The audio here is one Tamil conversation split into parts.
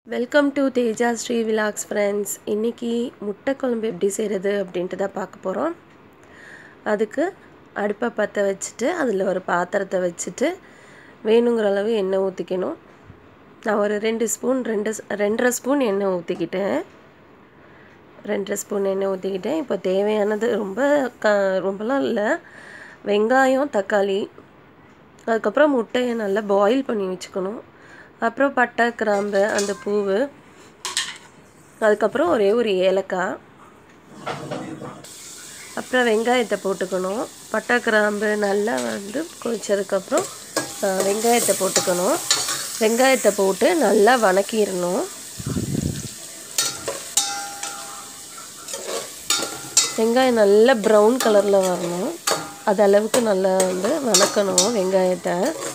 welcome to Teja Sri vlogs friends இன்றைக்கி முட்டை குழம்பு எப்படி செய்கிறது அப்படின்ட்டு தான் பார்க்க போகிறோம் அதுக்கு அடுப்பை பற்ற வச்சுட்டு அதில் ஒரு பாத்திரத்தை வச்சுட்டு வேணுங்கிற அளவு எண்ணெய் ஊற்றிக்கணும் நான் ஒரு ரெண்டு ஸ்பூன் ரெண்டு ரெண்டரை ஸ்பூன் எண்ணெய் ஊற்றிக்கிட்டேன் ரெண்டரை ஸ்பூன் எண்ணெய் ஊற்றிக்கிட்டேன் இப்போ தேவையானது ரொம்ப க ரொம்பலாம் இல்லை வெங்காயம் தக்காளி அதுக்கப்புறம் முட்டையை நல்லா பாயில் பண்ணி வச்சுக்கணும் அப்புறம் பட்டை கிராம்பு அந்த பூவு அதுக்கப்புறம் ஒரே ஒரு ஏலக்காய் அப்புறம் வெங்காயத்தை போட்டுக்கணும் பட்டை கிராம்பு நல்லா வந்து கொதிச்சதுக்கப்புறம் வெங்காயத்தை போட்டுக்கணும் வெங்காயத்தை போட்டு நல்லா வணக்கிடணும் வெங்காயம் நல்லா ப்ரௌன் கலரில் வரணும் அது அளவுக்கு நல்லா வந்து வணக்கணும் வெங்காயத்தை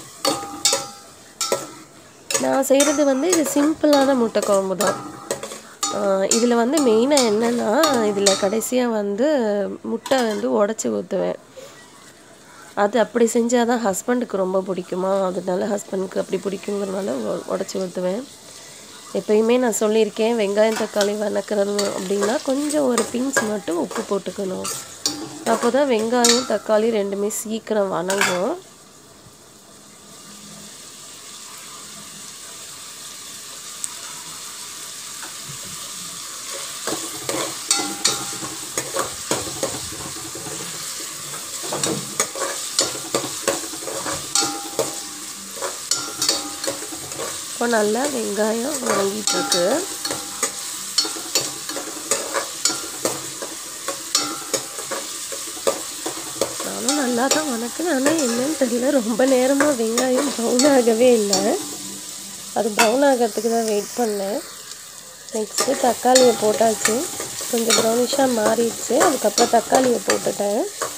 நான் செய்கிறது வந்து இது சிம்பிளான முட்டை குழம்பு தான் இதில் வந்து மெயினாக என்னென்னா இதில் கடைசியாக வந்து முட்டை வந்து உடச்சி ஊற்றுவேன் அது அப்படி செஞ்சால் தான் ஹஸ்பண்டுக்கு ரொம்ப பிடிக்குமா அதனால ஹஸ்பண்டுக்கு அப்படி பிடிக்குங்கிறனால உடச்சி ஊற்றுவேன் எப்பயுமே நான் சொல்லியிருக்கேன் வெங்காயம் தக்காளி வணக்கிறது அப்படின்னா கொஞ்சம் ஒரு பிஞ்ச் மட்டும் உப்பு போட்டுக்கணும் அப்போ தான் வெங்காயம் தக்காளி ரெண்டுமே சீக்கிரம் வணங்கும் இப்போ நல்லா வெங்காயம் வணங்கிட்டுருக்கு நானும் நல்லா தான் வணக்கினேன் ஆனால் என்னன்னு தெரியல ரொம்ப நேரமாக வெங்காயம் ப்ரௌன் ஆகவே இல்லை அது ப்ரௌன் ஆகிறதுக்கு தான் வெயிட் பண்ணேன் நெக்ஸ்ட்டு தக்காளியை போட்டாச்சு கொஞ்சம் ப்ரௌனிஷாக மாறிடுச்சு அதுக்கப்புறம் தக்காளியை போட்டுட்டேன்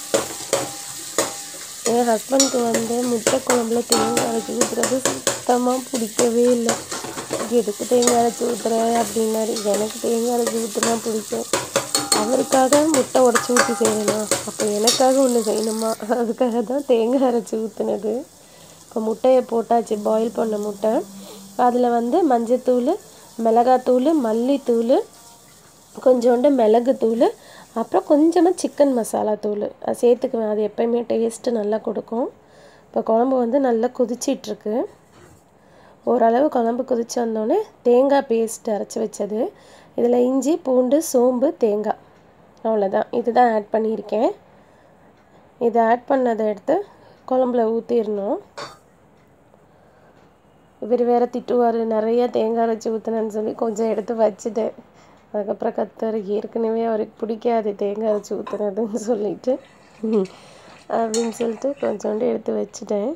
என் ஹஸ்பண்டுக்கு வந்து முட்டை குழம்புல தேங்காய் அரைச்சி ஊற்றுறது சுத்தமாக பிடிக்கவே இல்லை எதுக்கு தேங்காய் அரைச்சி ஊற்றுற அப்படின்னாரு எனக்கு தேங்காய் அரைச்சி ஊற்றுனா பிடிக்கும் அவருக்காக முட்டை உடச்சி ஊற்றி செய்யணும் அப்போ எனக்காக ஒன்று செய்யணுமா அதுக்காக தான் தேங்காய் அரைச்சி ஊற்றுனது இப்போ முட்டையை போட்டாச்சு பாயில் பண்ண முட்டை அதில் வந்து மஞ்சத்தூள் மிளகாத்தூள் மல்லித்தூள் கொஞ்சோண்டு மிளகுத்தூள் அப்புறம் கொஞ்சமாக சிக்கன் மசாலா தூள் அது சேர்த்துக்குவேன் அது எப்போயுமே டேஸ்ட்டு நல்லா கொடுக்கும் இப்போ குழம்பு வந்து நல்லா கொதிச்சிட்ருக்கு ஓரளவு குழம்பு கொதிச்சு வந்தோடனே தேங்காய் பேஸ்ட் அரைச்சி வச்சது இதில் இஞ்சி பூண்டு சோம்பு தேங்காய் அவ்வளோதான் இதுதான் ஆட் பண்ணியிருக்கேன் இதை ஆட் பண்ணதை எடுத்து குழம்புல ஊற்றிடணும் இவர் வேறு திட்டுவார் நிறைய தேங்காய் அரைச்சி ஊற்றினேன்னு சொல்லி கொஞ்சம் எடுத்து வச்சுட்டேன் அதுக்கப்புறம் கத்தார் ஏற்கனவே அவருக்கு பிடிக்காது தேங்காய் அரைச்சி ஊற்றுனதுன்னு சொல்லிட்டு அப்படின்னு சொல்லிட்டு கொஞ்சோண்டு எடுத்து வச்சுட்டேன்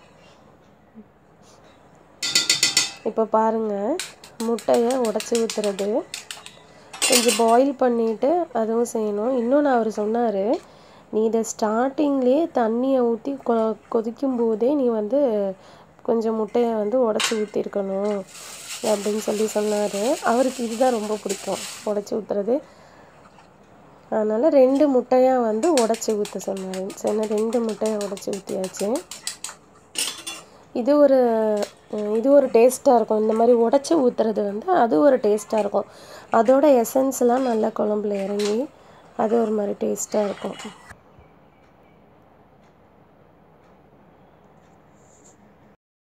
இப்போ பாருங்கள் முட்டையை உடச்சி ஊற்றுறது கொஞ்சம் பாயில் பண்ணிவிட்டு அதுவும் செய்யணும் இன்னொன்று அவர் சொன்னார் நீ இதை ஸ்டார்டிங்லேயே தண்ணியை ஊற்றி கொ கொதிக்கும் போதே நீ வந்து கொஞ்சம் முட்டையை வந்து உடச்சி ஊற்றிருக்கணும் அப்படின்னு சொல்லி சொன்னார் அவருக்கு இதுதான் ரொம்ப பிடிக்கும் உடச்சி ஊற்றுறது அதனால் ரெண்டு முட்டையாக வந்து உடச்சி ஊற்ற சொன்னார் சரி ரெண்டு முட்டையை உடச்சி ஊற்றியாச்சு இது ஒரு இது ஒரு டேஸ்ட்டாக இருக்கும் இந்த மாதிரி உடச்சி ஊற்றுறது வந்து அது ஒரு டேஸ்ட்டாக இருக்கும் அதோட எசன்ஸ்லாம் நல்லா குழம்புல இறங்கி அது ஒரு மாதிரி டேஸ்ட்டாக இருக்கும்